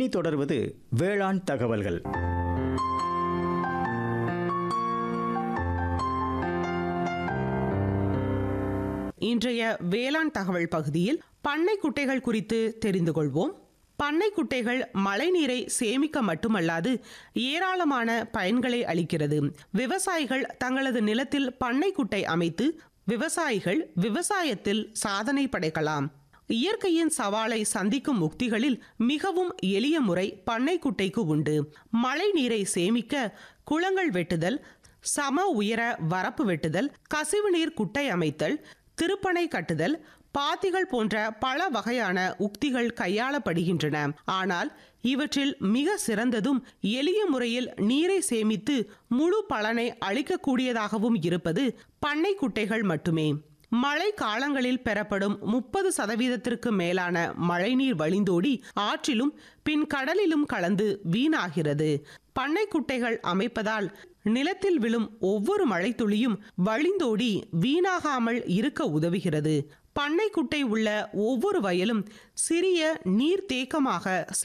இனி தொடர்வது வேளாண் தகவல்கள் இன்றைய வேளாண் தகவல் பகுதியில் பண்ணை குட்டைகள் குறித்து தெரிந்து கொள்வோம் பண்ணை குட்டைகள் மழைநீரை சேமிக்க மட்டுமல்லாது ஏராளமான பயன்களை அளிக்கிறது விவசாயிகள் தங்களது நிலத்தில் பண்ணை குட்டை அமைத்து விவசாயிகள் விவசாயத்தில் சாதனை படைக்கலாம் இயற்கையின் சவாலை சந்திக்கும் உக்திகளில் மிகவும் எளிய முறை பண்ணை குட்டைக்கு உண்டு மழை நீரை சேமிக்க குளங்கள் வெட்டுதல் சம உயர வரப்பு வெட்டுதல் கசிவு நீர் குட்டை அமைத்தல் திருப்பனை கட்டுதல் பாத்திகள் போன்ற பல வகையான உக்திகள் கையாளப்படுகின்றன ஆனால் இவற்றில் மிக சிறந்ததும் எளிய முறையில் நீரை சேமித்து முழு பலனை அளிக்கக்கூடியதாகவும் இருப்பது பண்ணை குட்டைகள் மட்டுமே மழை காலங்களில் பெறப்படும் முப்பது சதவீதத்திற்கு மேலான மழைநீர் வழிந்தோடி ஆற்றிலும் பின் கடலிலும் கலந்து வீணாகிறது பண்ணை குட்டைகள் அமைப்பதால் நிலத்தில் விழும் ஒவ்வொரு மழைத்துளியும் வழிந்தோடி வீணாகாமல் இருக்க உதவுகிறது பண்ணை குட்டை உள்ள ஒவ்வொரு வயலும் சிறிய நீர்த்தேக்கமாக